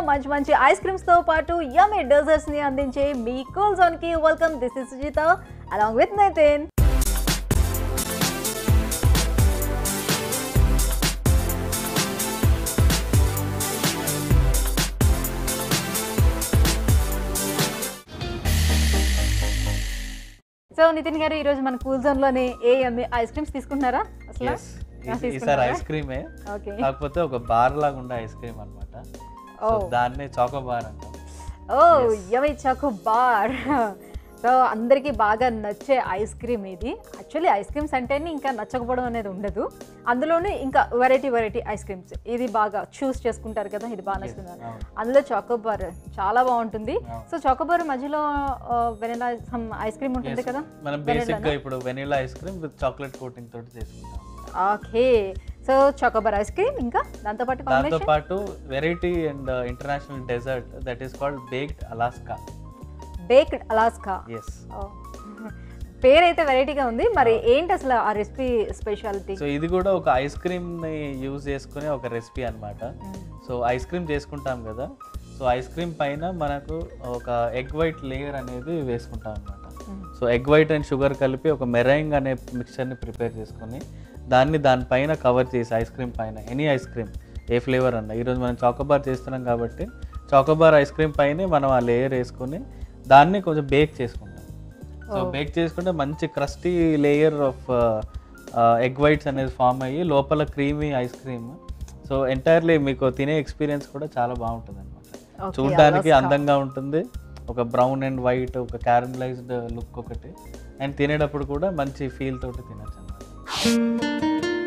మంచి మంచి ice creams తో పాటు యమీ డెజర్ట్స్ ని అందించే మీ కూల్ జోన్ కి welcome this is Sujitha along with Nitin so Nitin గారు ఈ రోజు మన కూల్ జోన్ లోనే ఏ యమ్మీ ఐస్ క్రీమ్స్ తీసుకుంటున్నారా అసలు Yes. ఈ- ఈసారి ఐస్ క్రీమే ఓకే కాకపోతే ఒక బార్ లాగా ఉండే ఐస్ క్రీమ్ అనమాట సో Oh. దాన్నే చాకో బార్ అంటాం oh yummy choco bar so అందరికీ బాగా నచ్చే ఐస్ క్రీమ్ ఇది యాక్చువల్లీ ఐస్ క్రీమ్స్ అంటేనే ఇంకా నచ్చకపోవడం అనేది ఉండదు అందులోనే ఇంకా వెరైటీ వెరైటీ ఐస్ క్రీమ్స్ ఇది బాగా చూస్ చేసుకుంటారు కదా ఇది బాగా నచ్చుతుంది అవును. అందులో చాకోబార్ చాలా బాగుంటుంది అవును. సో చాకోబార్ మధ్యలో వెనిలా సమ్ ఐస్ క్రీమ్ ఉంటుంది కదా మనం బేసిక్ గా ఇప్పుడు vanilla ice cream with chocolate coating తోటి చేసుకుంటాం okay so choco bar ice cream ఇంకా దాంతోపాటు దాంతో కాంబినేషన్ పాటు variety and international dessert that is called baked Alaska baked Alaska yes పేరైతే వెరైటీగా ఉంది మరి ఏంటి అసలు ఆ రెసిపీ స్పెషాలిటీ సో ఇది కూడా ఒక ఐస్ క్రీమ్ ని యూజ్ చేసుకునే ఒక రెసిపీ అన్నమాట సో ఐస్ క్రీమ్ చేసుకుంటాం కదా సో ఐస్ క్రీమ్ పైన మనకు ఒక ఎగ్ వైట్ లేయర్ అనేది వేసుకుంటాం అనమాట so egg white and sugar కలిపి ఒక మెరైంగ్ అనే మిక్చర్ని ప్రిపేర్ చేసుకొని దాన్ని దానిపైన కవర్ చేసి ఐస్ క్రీమ్ పైన ఎనీ ఐస్ క్రీమ్ ఏ ఫ్లేవర్ అన్న ఈరోజు మనం చాకోబార్ చేస్తున్నాం కాబట్టి చాకోబార్ ఐస్ క్రీమ్ పైనే మనం ఆ లేయర్ వేసుకొని దాన్ని కొంచెం బేక్ చేసుకుంటాం సో బేక్ చేసుకుంటే మంచి crusty layer of egg whites అనేది ఫామ్ అయ్యి లోపల creamy ice cream so entirely మీకు తినే ఎక్స్పీరియన్స్ కూడా చాలా బాగుంటుంది అనమాట Okay, చూడడానికి అందంగా ఉంటుంది ఒక బ్రౌన్ అండ్ వైట్ ఒక క్యారమలైజ్డ్ లుక్ ఒకటి అండ్ తినేటప్పుడు కూడా మంచి ఫీల్ తోటి తినచ్చు అనమాట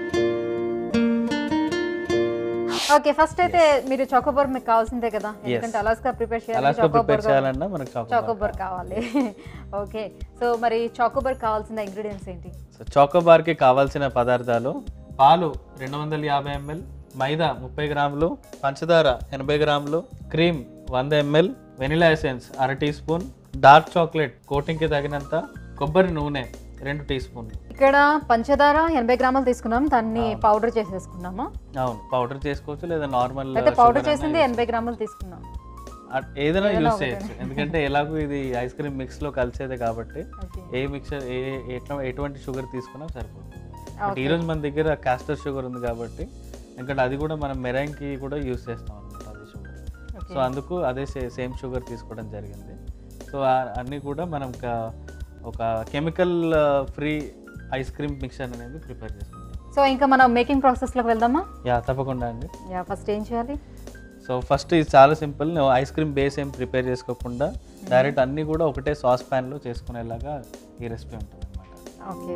ఓకే ఫస్ట్ అయితే మీరు చాకోబార్ మీకు కావాల్సిందే కదా ఎందుకంటే అలాస్కా ప్రిపేర్ చేయాలి అలాస్కా ప్రిపేర్ చేయాలన్నా మనకు చాకోబార్ చాకోబార్ కావాలి ఓకే సో మరి చాకోబార్ కావాల్సిన ఇంగ్రీడియంట్స్ ఏంటి సో చాకోబార్కి కావాల్సిన పదార్థాలు పాలు రెండు వందల యాభై ఎంఎల్ మైదా ముప్పై గ్రాములు పంచదార ఎనభై గ్రాములు క్రీమ్ వంద ఎంఎల్ వెనిలా ఎసెన్స్ అర టీ స్పూన్ డార్క్ చాక్లెట్ కోటింగ్కి తగినంత కొబ్బరి నూనె రెండు టీ స్పూన్లు ఇక్కడ పంచదార ఎనభై గ్రాములు తీసుకున్నాం దాన్ని పౌడర్ చేసేసుకున్నాము అవును పౌడర్ చేసుకోవచ్చు లేదా నార్మల్ అయితే పౌడర్ చేసింది ఎనభై గ్రాములు తీసుకున్నాం ఏదైనా యూజ్ చేయొచ్చు ఎందుకంటే ఎలాగో ఇది ఐస్ క్రీమ్ మిక్స్ లో కలిసేదే కాబట్టి ఓకే ఏ మిక్సర్ ఏ ఎట్లా ఎటువంటి షుగర్ తీసుకున్నా సరిపోతుంది బట్ ఈ రోజు మన దగ్గర క్యాస్టర్ షుగర్ ఉంది కాబట్టి ఎందుకంటే అది కూడా మనం మెరైన్కి కూడా యూజ్ చేస్తాం అనమాట అదే షుగర్ సో అందుకు అదే సేమ్ షుగర్ తీసుకోవడం జరిగింది సో అన్నీ కూడా మనం ఒక- ఒక chemical free ice cream mixture అనేది ప్రిపేర్ చేసుకుంటాం సో ఇంకా మనం మేకింగ్ ప్రాసెస్లోకి వెళ్దామా యా తప్పకుండా అండి యా ఫస్ట్ ఏం చేయాలి సో ఫస్ట్ ఇది చాలా సింపుల్ నువ్వు ఐస్ క్రీమ్ బేస్ ఏం ప్రిపేర్ చేసుకోకుండా డైరెక్ట్ అన్నీ కూడా ఒకటే సాస్ ప్యాన్లో చేసుకునేలాగా ఈ రెసిపీ ఉంటుంది అనమాట ఓకే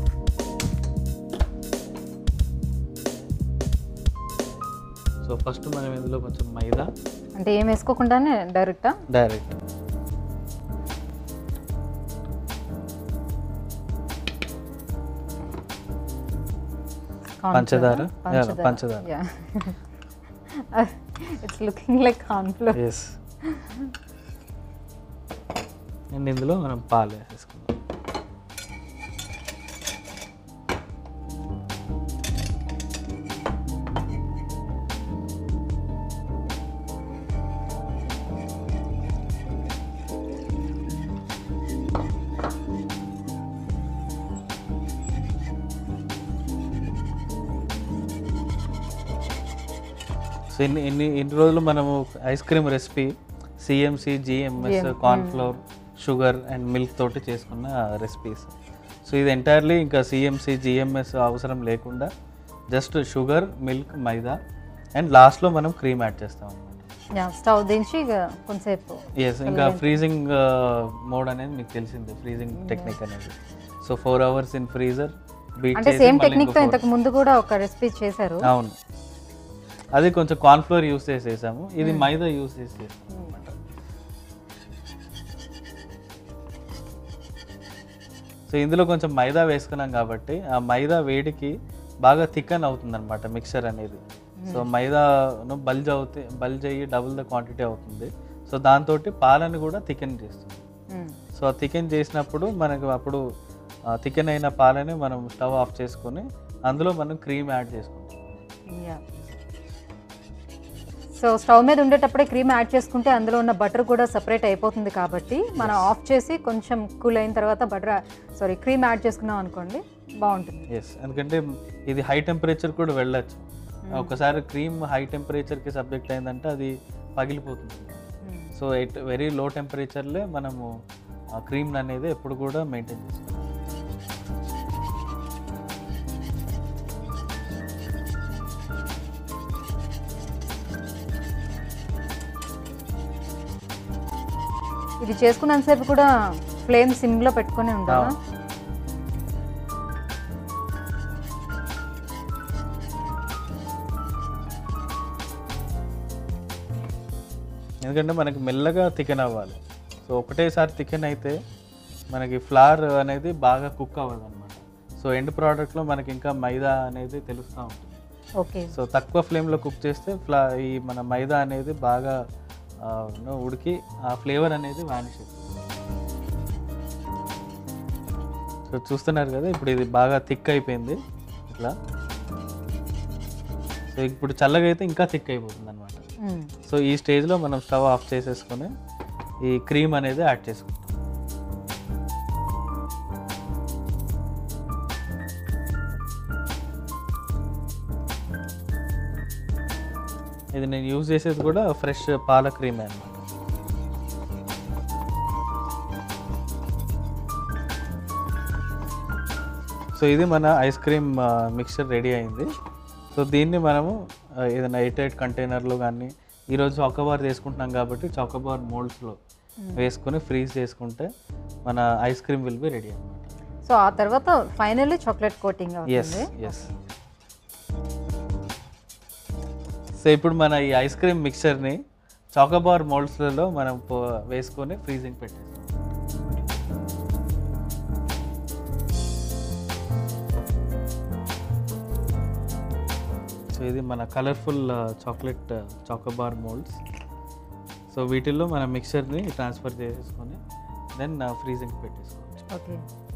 సో ఫస్ట్ మనం ఇందులో కొంచెం మైదా అంటే ఏం వేసుకోకుండానే డైరెక్టా డైరెక్ట్ పంచదార Yeah, పంచదార it's looking like cornflour yes and ఇందులో మనం పాలు వేసేసుకుందాం సో ఇన్ని ఇన్ని ఇన్ని రోజులు మనము ice cream recipe CMC GMS cornflour sugar and milk తోటి చేసుకున్న రెసిపీస్ సో ఇది ఎంటైర్లీ ఇంకా సిఎంసి జిఎంఎస్ అవసరం లేకుండా జస్ట్ షుగర్ మిల్క్ మైదా అండ్ లాస్ట్లో మనం క్రీమ్ యాడ్ చేస్తాం అనమాట స్టవ్ దించి ఇక కొంతసేపు ఎస్ ఇంకా ఫ్రీజింగ్ మోడ్ అనేది మీకు తెలిసిందే ఫ్రీజింగ్ టెక్నిక్ అనేది so four hours in freezer beat అంటే సేమ్ టెక్నిక్ తో ఇంతకు ముందు కూడా ఒక రెసిపీ చేశారు అవును అది కొంచెం కార్న్ఫ్లోర్ యూస్ చేసేసాము ఇది మైదా యూస్ చేసి చేస్తాం అనమాట సో ఇందులో కొంచెం మైదా వేసుకున్నాం కాబట్టి ఆ మైదా వేడికి బాగా థిక్కన్ అవుతుంది అనమాట మిక్చర్ అనేది సో మైదాను బల్జ్ అవుతే బల్జ్ అయ్యి డబుల్ ద క్వాంటిటీ అవుతుంది సో దాంతో పాలను కూడా థికెన్ చేస్తుంది సో ఆ థికెన్ చేసినప్పుడు మనకు అప్పుడు థికెన్ అయిన పాలని మనం స్టవ్ ఆఫ్ చేసుకొని అందులో మనం క్రీమ్ యాడ్ చేసుకుంటాం సో స్టవ్ మీద ఉండేటప్పుడే క్రీమ్ యాడ్ చేసుకుంటే అందులో ఉన్న బటర్ కూడా సపరేట్ అయిపోతుంది కాబట్టి మనం ఆఫ్ చేసి కొంచెం కూల్ అయిన తర్వాత బటర్ సారీ క్రీమ్ యాడ్ చేసుకున్నాం అనుకోండి బాగుంటుంది ఎస్ ఎందుకంటే ఇది హై టెంపరేచర్ కూడా వెళ్ళచ్చు ఒకసారి క్రీమ్ హై టెంపరేచర్కి సబ్జెక్ట్ అయిందంటే అది పగిలిపోతుంది సో ఎట్ వెరీ లో టెంపరేచర్లే మనము ఆ క్రీమ్ అనేది ఎప్పుడు కూడా మెయింటైన్ చేసుకోవాలి ఇది చేసుకున్నంతసేపు కూడా ఫ్లేమ్ సిమ్లో పెట్టుకొని ఉండాలా అవును. ఎందుకంటే మనకి మెల్లగా థికెన్ అవ్వాలి సో ఒకటేసారి థికెన్ అయితే మనకి ఫ్లార్ అనేది బాగా కుక్ అవ్వదు అనమాట సో ఎండ్ ప్రోడక్ట్లో మనకి ఇంకా మైదా అనేది తెలుస్తూ ఉంటుంది ఓకే సో తక్కువ ఫ్లేమ్లో కుక్ చేస్తే ఫ్లా ఈ మన మైదా అనేది బాగా ఆ, no, ఉడికి ఆ ఫ్లేవర్ అనేది వానిష్ అవుతుంది సో చూస్తున్నారు కదా ఇప్పుడు ఇది బాగా థిక్ అయిపోయింది ఇట్లా సో ఇప్పుడు చల్లగా అయితే ఇంకా థిక్ అయిపోతుంది అనమాట సో ఈ స్టేజ్లో మనం స్టవ్ ఆఫ్ చేసేసుకొని ఈ క్రీమ్ అనేది యాడ్ చేసుకుంటాం ఇది నేను యూజ్ చేసేది కూడా ఫ్రెష్ పాల క్రీమే అనమాట సో ఇది మన ఐస్ క్రీమ్ మిక్చర్ రెడీ అయింది సో దీన్ని మనము ఆ, ఏదైనా ఎయిట్ ఎయిట్ కంటైనర్లో కానీ ఈరోజు చాకోబార్ చేసుకుంటున్నాం కాబట్టి చాకోబార్ మోల్డ్స్లో వేసుకొని ఫ్రీజ్ చేసుకుంటే మన ice cream will be ready అనమాట సో ఆ తర్వాత ఫైనల్లీ చాక్లెట్ కోటింగ్ ఎస్ అవుతుంది ఎస్ సో ఇప్పుడు మన ఈ ఐస్ క్రీమ్ మిక్చర్ని చాకోబార్ మోల్డ్స్లలో మనం పో- వేసుకొని ఫ్రీజింగ్ పెట్టేస్తాం సో ఇది మన colourful chocolate choco bar moulds so వీటిల్లో మన మిక్చర్ని ట్రాన్స్ఫర్ చేసేసుకొని దెన్ ఫ్రీజింగ్ పెట్టేసుకోవచ్చు ఓకే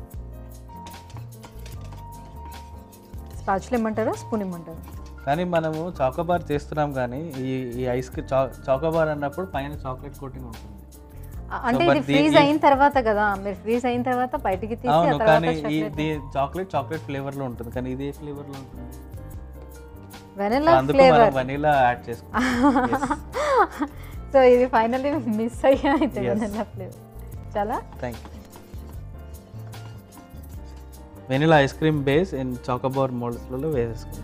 స్పాచ్లు ఇమ్మంటారా స్పూన్ ఇమ్మంటారా కానీ మనము చాకోబార్ చేస్తున్నాం కానీ ఈ ఈ ఐస్ క్రీమ్ చా చాకోబార్ అన్నప్పుడు పైన చాక్లెట్ కోటింగ్ ఉంటుంది ఆ, అంటే but ఇది దీ- ఫ్రీజ్ ఈ- అయిన తర్వాత కదా మీరు ఫ్రీజ్ అయిన తర్వాత బయటికి తీసి ఆ అవును తర్వాత కానీ ఈ chocolate- దీ చాక్లెట్ చాక్లెట్ ఫ్లేవర్ లో ఉంటుంది కానీ ఇది ఏ ఫ్లేవర్ లో ఉంటుంది వెనిలా అందుకు మనం ఫ్లేవర్ వనీలా యాడ్ చేసుకుంటాం సో ఇది ఫైనల్లీ మిస్ అయ్యా అయితే Yes. వెనిలా ఫ్లేవర్ చాలా thank you vanilla ice cream base in choco bar మోల్డ్స్లలో వేసేసుకుంటాం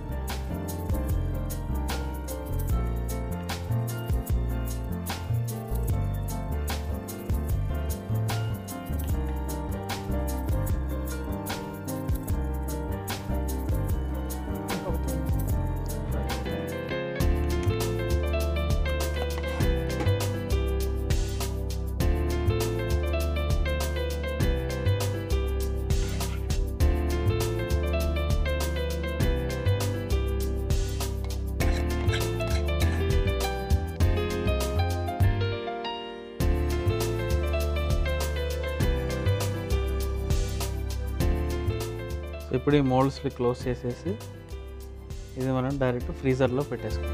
సో ఇప్పుడు ఈ మోల్డ్స్ని క్లోజ్ చేసేసి ఇది మనం డైరెక్ట్ ఫ్రీజర్లో పెట్టేసుకుంటాం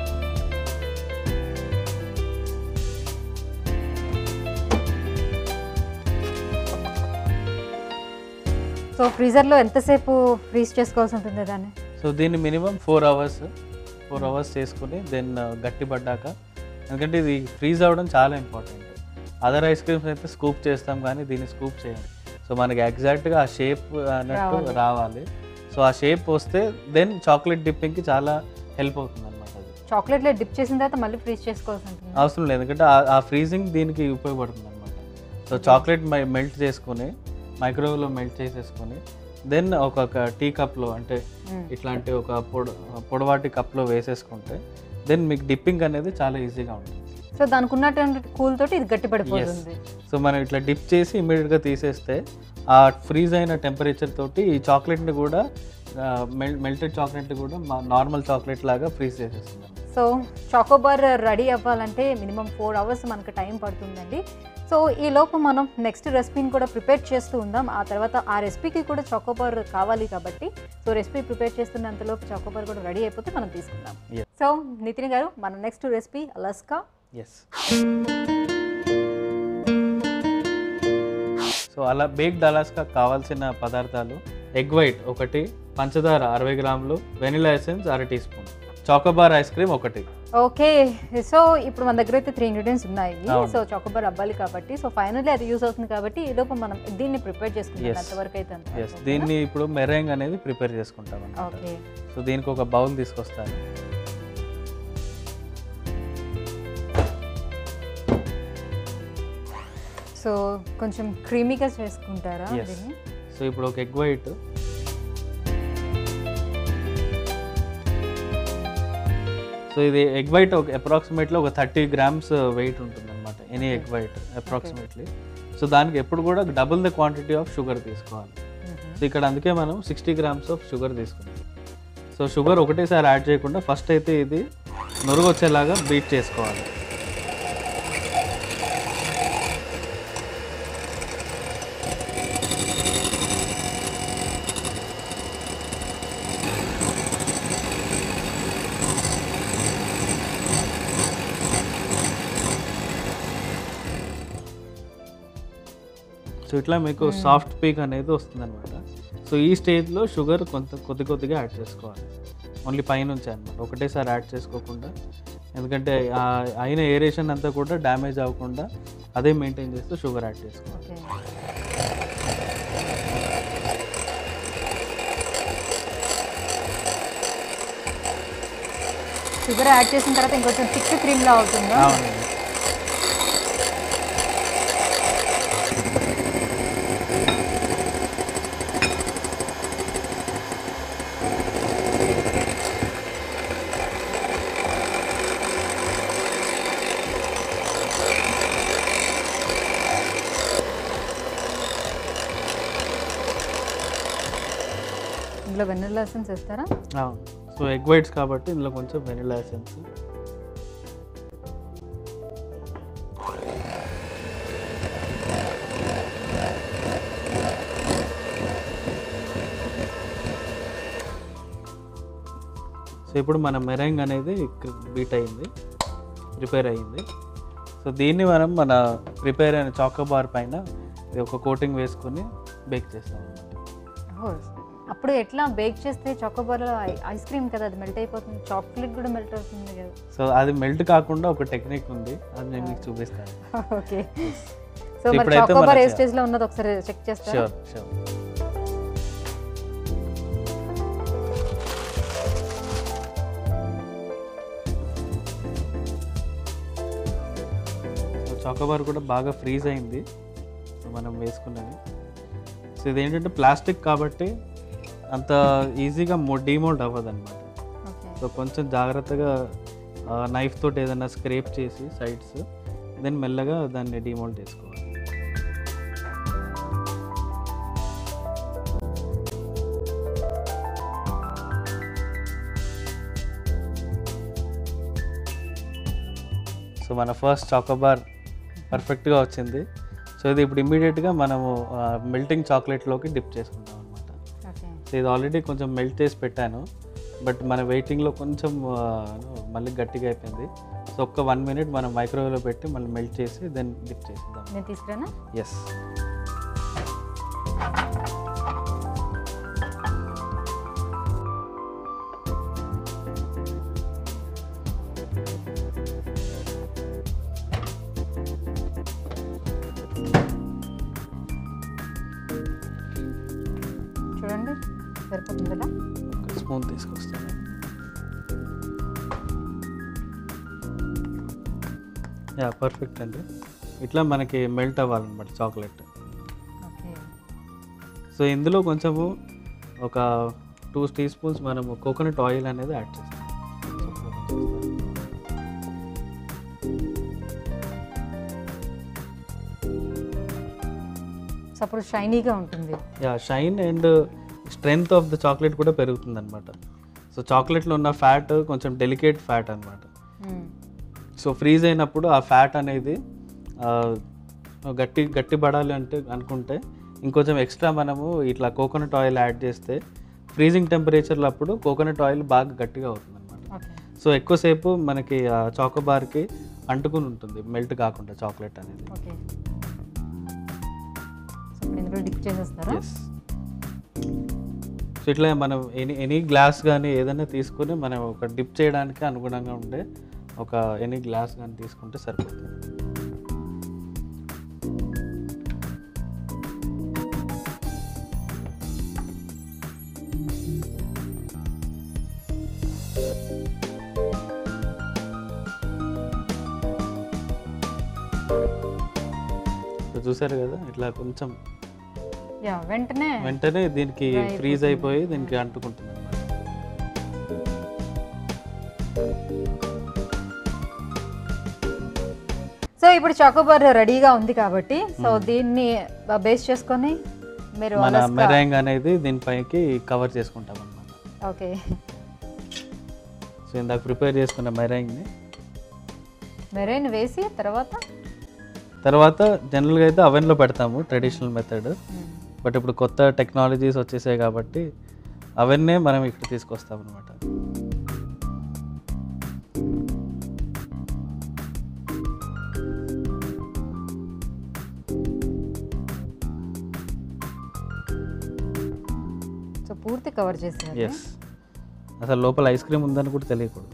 సో ఫ్రీజర్లో ఎంతసేపు ఫ్రీజ్ చేసుకోవాల్సి ఉంటుంది దాన్ని సో దీన్ని minimum four hours four hours చేసుకుని దెన్ గట్టి పడ్డాక ఎందుకంటే ఇది ఫ్రీజ్ అవ్వడం చాలా ఇంపార్టెంట్ అదర్ ఐస్ క్రీమ్స్ అయితే స్కూప్ చేస్తాం కానీ దీన్ని స్కూప్ చేయం సో మనకి ఎగ్జాక్ట్గా ఆ షేప్ అన్నట్టు రావాలి. రావాలి సో ఆ షేప్ వస్తే దెన్ చాక్లెట్ డిప్పింగ్కి చాలా హెల్ప్ అవుతుంది అనమాట అది చాక్లెట్లో డిప్ చేసిన తర్వాత మళ్ళీ ఫ్రీజ్ చేసుకోవాల్సి ఉంటుంది అవసరం లేదు ఎందుకంటే ఆ- ఆ ఫ్రీజింగ్ దీనికి ఉపయోగపడుతుంది అనమాట సో చాక్లెట్ మెల్ట్ చేసుకొని మైక్రోవేవ్లో మెల్ట్ చేసేసుకొని దెన్ ఒక టీ కప్లో అంటే Mm. ఇట్లాంటి ఒక పొడ పొడవాటి కప్లో వేసేసుకుంటే దెన్ మీకు డిప్పింగ్ అనేది చాలా ఈజీగా ఉంటుంది సో దానికి ఉన్నటువంటి కూల్ తోటి ఇది గట్టి పడిపోతుంది సో మనం ఇట్లా డిప్ చేసి ఇమీడియట్గా తీసేస్తే ఆ ఫ్రీజ్ అయిన టెంపరేచర్ తోటి ఈ చాక్లెట్ని కూడా మెల్టెడ్ చాక్లెట్ని కూడా నార్మల్ చాక్లెట్ లాగా ఫ్రీజ్ చేసేస్తుంది సో చాకోబార్ రెడీ అవ్వాలంటే మినిమం ఫోర్ అవర్స్ మనకు టైం పడుతుందండి సో ఈ లోపు మనం నెక్స్ట్ రెసిపీని కూడా ప్రిపేర్ చేస్తూ ఉందాం ఆ తర్వాత ఆ రెసిపీకి కూడా చాకోబార్ కావాలి కాబట్టి సో రెసిపీ ప్రిపేర్ చేస్తున్నంతలోపు చాకోబార్ కూడా రెడీ అయిపోతే మనం తీసుకుందాం Yes. సో నితిన్ గారు మన next recipe Alaska yes so అలా బేక్డ్ అలాస్కా కావాల్సిన పదార్థాలు ఎగ్ వైట్ ఒకటి పంచదార అరవై గ్రాములు వెనిలా ఎసెన్స్ అర teaspoon choco bar ice cream ఒకటి ఓకే సో ఇప్పుడు మన దగ్గర అయితే త్రీ ఇంగ్రీడియంట్స్ ఉన్నాయి అవును. సో చాకోబార్ అవ్వాలి కాబట్టి సో ఫైనల్లీ అది యూస్ అవుతుంది కాబట్టి ఈ లోపు మనం దీన్ని ప్రిపేర్ చేసుకుంటాం Yes. అంతవరకు అయితే అంత ఎస్ దీన్ని ఇప్పుడు మెరెంగ్ అనేది ప్రిపేర్ చేసుకుంటాం అన్నమాట ఓకే సో దీనికి ఒక బౌల్ తీసుకొస్తాను సో కొంచెం క్రీమీగా చేసుకుంటారా Yes. దీన్ని సో ఇప్పుడు ఒక ఎగ్ వైట్ సో ఇది ఎగ్ వైట్ ఒక అప్రాక్సిమేట్లీ ఒక థర్టీ గ్రామ్స్ వెయిట్ ఉంటుంది అనమాట any egg white approximately so దానికి ఎప్పుడు కూడా double the quantity of sugar తీసుకోవాలి సో ఇక్కడ అందుకే మనం సిక్స్టీ గ్రామ్స్ ఆఫ్ షుగర్ తీసుకున్నాం సో షుగర్ ఒకటేసారి యాడ్ చేయకుండా ఫస్ట్ అయితే ఇది నురుగు వచ్చేలాగా బీట్ చేసుకోవాలి సో ఇట్లా మీకు సాఫ్ట్ పీక్ అనేది వస్తుంది అనమాట సో ఈ స్టేజ్లో షుగర్ కొంత కొద్ది కొద్దిగా యాడ్ చేసుకోవాలి ఓన్లీ పైనుంచి అనమాట ఒకటేసారి యాడ్ చేసుకోకుండా ఎందుకంటే ఆ అయిన ఏరేషన్ అంతా కూడా డ్యామేజ్ అవ్వకుండా అదే మెయింటైన్ చేస్తూ షుగర్ యాడ్ చేసుకోవాలి ఓకే షుగర్ యాడ్ చేసిన తర్వాత ఇంకొంచెం థిక్ క్రీమ్ లా అవుతుందా అవునండి ఇందులో వెన్నెల ఎసెన్స్ వేస్తారా అవును సో ఎగ్ వైట్స్ కాబట్టి ఇందులో కొంచెం వెనిలా ఎసెన్స్ సో ఇప్పుడు మన మెరంగ్ అనేది బీట్ అయింది ప్రిపేర్ అయింది సో దీన్ని మనం మన ప్రిపేర్ అయిన చాకోబార్ పైన ఇది ఒక కోటింగ్ వేసుకొని బేక్ చేస్తాం అన్నమాట ఓ, అప్పుడు ఎట్లా బేక్ చేస్తే చాకోబార్లో ఐస్ క్రీమ్ కదా అది మెల్ట్ అయిపోతుంది చాక్లెట్ కూడా మెల్ట్ అవుతుంది కదా సో అది మెల్ట్ కాకుండా ఒక టెక్నిక్ ఉంది అది నేను మీకు చూపిస్తాను ఓకే సో మరి ఇప్పుడైతే చాకోబార్ మన ఏ చే- స్టేజ్ లో ఉన్నది ఒకసారి చెక్ చేస్తారా షూర్ షూర్ సో చాకోబార్ కూడా బాగా ఫ్రీజ్ అయింది సో మనం వేసుకున్నది సో ఇదేంటంటే ప్లాస్టిక్ కాబట్టి అంత ఈజీగా మో డిమోల్డ్ అవ్వదు అనమాట ఓకే సో కొంచెం జాగ్రత్తగా నైఫ్ తోటి ఏదైనా స్క్రేప్ చేసి సైడ్స్ దెన్ మెల్లగా దాన్ని డిమోల్డ్ చేసుకోవాలి సో మన ఫస్ట్ చాకోబార్ పర్ఫెక్ట్గా వచ్చింది సో ఇది ఇప్పుడు ఇమ్మీడియట్గా మనము మెల్టింగ్ చాక్లెట్లోకి డిప్ చేసుకుంటాం అనమాట ఓకే సో ఇది ఆల్రెడీ కొంచెం మెల్ట్ చేసి పెట్టాను బట్ మన వెయిటింగ్లో కొంచెం ఆ, మళ్ళీ గట్టిగా అయిపోయింది సో ఒక్క వన్ మినిట్ మనం మైక్రోవేవ్లో పెట్టి మళ్ళీ మెల్ట్ చేసి దెన్ డిప్ చేసిద్దాం నేను తీసుకురానా ఎస్ చూడండి సరిపోతుంది కదా స్పూన్ తీసుకొస్తాను యా పర్ఫెక్ట్ అండి ఇట్లా మనకి మెల్ట్ అవ్వాలన్నమాట చాక్లెట్ ఓకే సో ఇందులో కొంచెము ఒక టూ టీ స్పూన్స్ మనము కోకోనట్ ఆయిల్ అనేది యాడ్ చేస్తాం సో కోకోనట్ చేస్తాను. సో అప్పుడు షైనీగా ఉంటుంది yeah shine and strength of the chocolate కూడా పెరుగుతుంది అనమాట సో చాక్లెట్లో ఉన్న ఫ్యాట్ కొంచెం డెలికేట్ ఫ్యాట్ అనమాట మ్మ్. సో ఫ్రీజ్ అయినప్పుడు ఆ ఫ్యాట్ అనేది ఆ, గట్టి గట్టి పడాలి అంటే అనుకుంటే ఇంకొంచెం ఎక్స్ట్రా మనము ఇట్లా కోకోనట్ ఆయిల్ యాడ్ చేస్తే ఫ్రీజింగ్ టెంపరేచర్లో అప్పుడు కోకోనట్ ఆయిల్ బాగా గట్టిగా అవుతుంది అనమాట ఓకే సో ఎక్కువసేపు మనకి ఆ చాకోబార్కి అంటుకుని ఉంటుంది మెల్ట్ కాకుండా చాక్లెట్ అనేది ఓకే సో ఇప్పుడు ఇందులో డిప్ చేసేస్తారా ఎస్ సో ఇట్లా మనం ఎనీ ఎనీ గ్లాస్ కానీ ఏదైనా తీసుకొని మనం ఒక డిప్ చేయడానికి అనుగుణంగా ఉండే ఒక ఎనీ గ్లాస్ కానీ తీసుకుంటే సరిపోతుంది సో చూసారు కదా ఇట్లా కొంచెం యా వెంటనే వెంటనే దీనికి Dry ఫ్రీజ్ అయిపోతుంది. అయిపోయి దీనికి అంటుకుంటుంది అన్నమాట సో ఇప్పుడు చాకోబార్ రెడీగా ఉంది కాబట్టి సో దీన్ని బేస్ చేసుకొని మీరు మన మెరాంగ్ అనేది దీనిపైకి కవర్ చేసుకుంటాం అనమాట ఓకే సో ఇందాక ప్రిపేర్ చేసుకున్న మెరాంగ్ని మెరైన్ వేసి తర్వాత తర్వాత జనరల్గా అయితే అవెన్లో పెడతాము ట్రెడిషనల్ మెథడ్ బట్ ఇప్పుడు కొత్త టెక్నాలజీస్ వచ్చేసాయి కాబట్టి అవన్నే మనం ఇక్కడ తీసుకొస్తాం అనమాట సో పూర్తి కవర్ చేశారు ఎస్ అసలు లోపల ఐస్ క్రీమ్ ఉందని కూడా తెలియకూడదు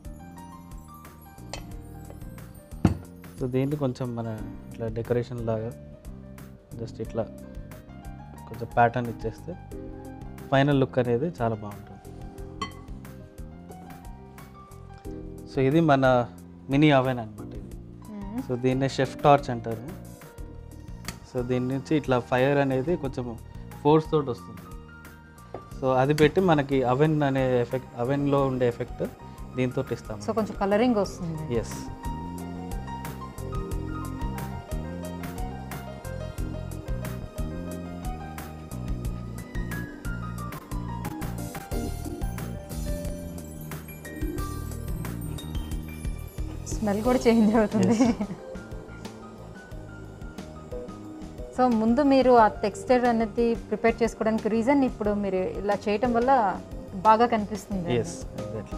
సో దీన్ని కొంచెం మన ఇట్లా డెకరేషన్ లాగా జస్ట్ ఇట్లా కొంచెం ప్యాటర్న్ ఇచ్చేస్తే ఫైనల్ లుక్ అనేది చాలా బాగుంటుంది సో ఇది మన మినీ అవెన్ అనమాట ఇది మ్మ్. సో దీన్నే షెఫ్ టార్చ్ అంటారు సో దీని నుంచి ఇట్లా ఫైర్ అనేది కొంచెం ఫోర్స్ తోటి వస్తుంది సో అది పెట్టి మనకి అవెన్ అనే ఎఫెక్ట్ అవెన్లో ఉండే ఎఫెక్ట్ దీంతో ఇస్తాం సో కొంచెం కలరింగ్ వస్తుంది ఎస్ స్మెల్ కూడా చేంజ్ అవుతుంది సో ముందు మీరు ఆ టెక్స్చర్ అనేది ప్రిపేర్ చేసుకోవడానికి రీజన్ ఇప్పుడు మీరు ఇలా చేయటం వల్ల బాగా కనిపిస్తుంది ఎస్ ఎగ్జాక్ట్లీ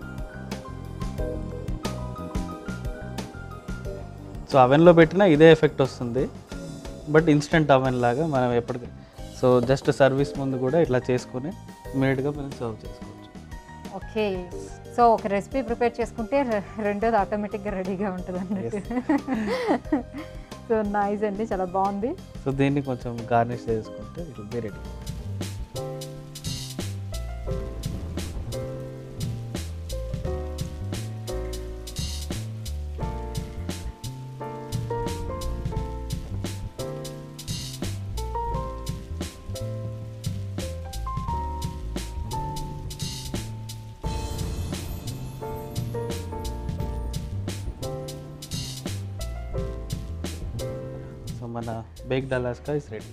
సో అవెన్లో పెట్టినా ఇదే ఎఫెక్ట్ వస్తుంది బట్ ఇన్స్టెంట్ అవెన్ లాగా మనం ఎప్పటికీ సో జస్ట్ సర్వీస్ ముందు కూడా ఇట్లా చేసుకొని ఇమీడియట్గా మనం సర్వ్ చేసుకోవచ్చు ఓకే సో ఒక రెసిపీ ప్రిపేర్ చేసుకుంటే రె- రెండోది ఆటోమేటిక్గా రెడీగా ఉంటుంది అన్నట్టు సో నైస్ అండి చాలా బాగుంది సో దీన్ని కొంచెం గార్నిష్ చేసుకుంటే ఇట్ బి రెడీ సో మన baked Alaska is ready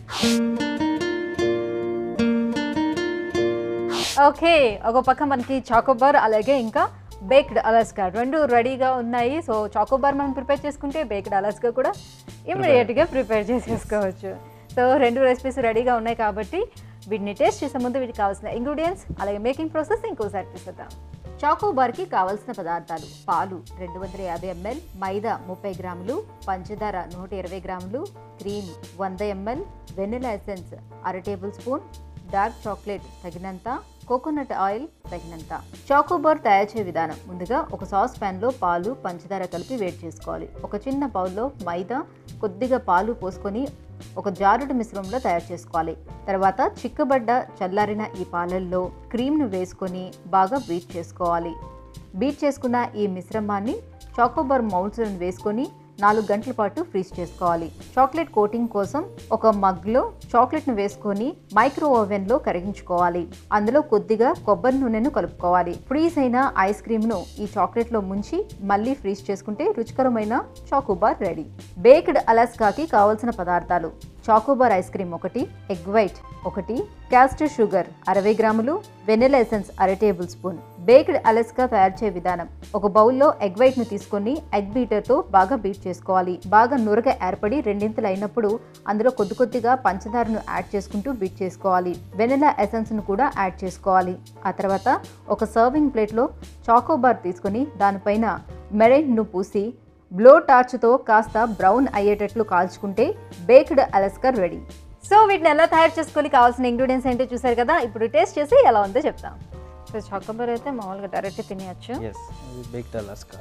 okay ఒక పక్క మనకి చాకోబార్ అలాగే ఇంకా బేక్డ్ అలాస్కా రెండు రెడీగా ఉన్నాయి సో చాకోబార్ మనం ప్రిపేర్ చేసుకుంటే బేక్డ్ అలాస్కా కూడా ఇమ్మీడియట్గా ప్రిపేర్ చేసేసుకోవచ్చు సో రెండు రెసిపీస్ రెడీగా ఉన్నాయి కాబట్టి వీటిని టేస్ట్ చేసే ముందు వీటికి కావాల్సిన ఇంగ్రీడియంట్స్ అలాగే మేకింగ్ ప్రాసెస్ ఇంకోసారి చూసేద్దాం చాకోబార్కి కావాల్సిన పదార్థాలు పాలు రెండు వందల యాభై ఎంఎల్ మైదా ముప్పై గ్రాములు పంచదార నూట ఇరవై గ్రాములు క్రీమ్ వంద ఎంఎల్ వెనిలా ఎసెన్స్ అర టేబుల్ స్పూన్ డార్క్ చాక్లెట్ తగినంత కోకోనట్ ఆయిల్ తగినంత చాకోబార్ తయారు చేసే విధానం ముందుగా ఒక సాస్ ప్యాన్లో పాలు పంచదార కలిపి వేడి చేసుకోవాలి ఒక చిన్న బౌల్లో మైదా కొద్దిగా పాలు పోసుకొని ఒక జారుడు మిశ్రమంలో తయారు చేసుకోవాలి తర్వాత చిక్కబడ్డ చల్లారిన ఈ పాలల్లో క్రీమ్ను వేసుకొని బాగా బీట్ చేసుకోవాలి బీట్ చేసుకున్న ఈ మిశ్రమాన్ని చాకోబార్ మౌల్డ్స్లను వేసుకొని నాలుగు గంటల పాటు ఫ్రీజ్ చేసుకోవాలి చాక్లెట్ కోటింగ్ కోసం ఒక మగ్లో చాక్లెట్ను వేసుకొని మైక్రో ఓవెన్లో కరిగించుకోవాలి అందులో కొద్దిగా కొబ్బరి నూనెను కలుపుకోవాలి ఫ్రీజ్ అయిన ఐస్ క్రీమ్ను ఈ చాక్లెట్లో ముంచి మళ్ళీ ఫ్రీజ్ చేసుకుంటే రుచికరమైన చాకోబార్ రెడీ బేక్డ్ అలాస్కాకి కావలసిన పదార్థాలు చాకోబార్ ఐస్ క్రీమ్ ఒకటి ఎగ్ వైట్ ఒకటి క్యాస్టర్ షుగర్ అరవై గ్రాములు వెనిలా ఎసెన్స్ అర టేబుల్ స్పూన్ బేక్డ్ అలెస్కా తయారు చేయ విధానం ఒక బౌల్లో ఎగ్ వైట్ ను తీసుకొని ఎగ్ బీటర్తో బాగా బీట్ చేసుకోవాలి బాగా నురగ ఏర్పడి రెండింతలు అయినప్పుడు అందులో కొద్ది కొద్దిగా పంచదారను యాడ్ చేసుకుంటూ బీట్ చేసుకోవాలి వెనిలా ఎసెన్స్ ను కూడా యాడ్ చేసుకోవాలి ఆ తర్వాత ఒక సర్వింగ్ ప్లేట్లో చాకోబార్ తీసుకొని దానిపైన మెరైన్ను పూసి బ్లో టార్చ్తో కాస్త బ్రౌన్ అయ్యేటట్లు కాల్చుకుంటే బేక్డ్ అలస్కర్ రెడీ సో వీటిని ఎలా తయారు చేసుకొని కావాల్సిన ఇంగ్రీడియంట్స్ ఏంటో చూసారు కదా ఇప్పుడు టేస్ట్ చేసి ఎలా ఉందో చెప్తాం సో చాకోబార్ అయితే మామూలుగా డైరెక్ట్ తినేయచ్చు ఎస్ ఇది బేక్డ్ అలాస్కా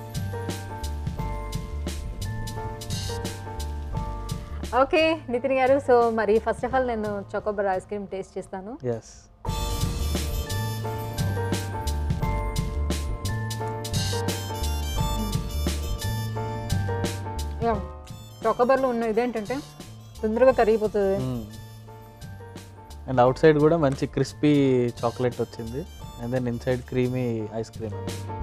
ఓకే నితిన్ గారు సో మరి ఫస్ట్ ఆఫ్ ఆల్ నేను చాకోబార్ ఐస్ క్రీమ్ టేస్ట్ చేస్తాను ఎస్ యా చాకోబార్లో ఉన్న ఇదేంటంటే తొందరగా కరిగిపోతుంది అండ్ అవుట్ సైడ్ కూడా మంచి క్రిస్పీ చాక్లెట్ వచ్చింది and then inside creamy ice cream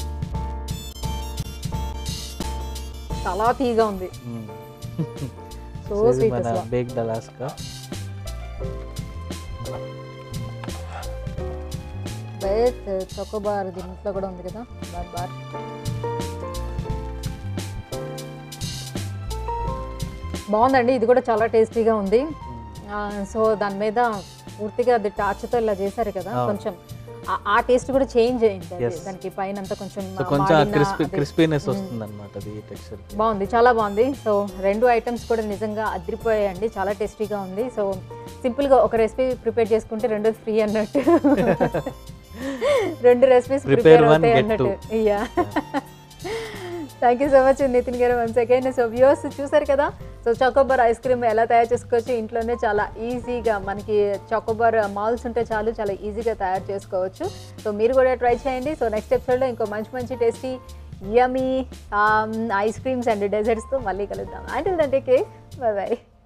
చాలా తీగా ఉంది సో ఇది స్వీట్ మన అసలు బేక్డ్ అలాస్కా బేత్ చొకోబార్ దీంట్లో కూడా ఉంది కదా బార్ బార్ బాగుందండి ఇది కూడా చాలా టేస్టీగా ఉంది ఆ, సో దాని మీద పూర్తిగా అది టార్చ్తో ఇలా చేశారు కదా అవును. కొంచెం ఆ- ఆ టేస్ట్ కూడా చేంజ్ అయింది అది. Yes. దానికి పైన అంతా కొంచెం సో కొంచెం మాడిన క్రిస్పీ అది. క్రిస్పీనెస్ వస్తుంది అనమాట అది టెక్స్చర్ బాగుంది చాలా బాగుంది సో రెండు ఐటమ్స్ కూడా నిజంగా అదిరిపోయాయండి చాలా టేస్టీగా ఉంది సో సింపుల్గా ఒక రెసిపీ ప్రిపేర్ చేసుకుంటే రెండు ఫ్రీ అన్నట్టు రెండు రెసిపీస్ Prepare ప్రిపేర్ one, అవుతాయి get అన్నట్టు two. Yeah thank you so much Nitin గారు వన్స్ అగైన్ సో వ్యూవర్స్ చూసారు కదా సో చాకోబార్ ఐస్ క్రీమ్ ఎలా తయారు చేసుకోవచ్చు ఇంట్లోనే చాలా ఈజీగా మనకి చాకోబార్ మాల్స్ ఉంటే చాలు చాలా ఈజీగా తయారు చేసుకోవచ్చు సో మీరు కూడా ట్రై చేయండి సో నెక్స్ట్ ఎపిసోడ్లో ఇంకో మంచి మంచి tasty yummy ice creams and డెజర్ట్స్తో మళ్ళీ కలుద్దాం అంటిల్ దంటే కేక్ బై బై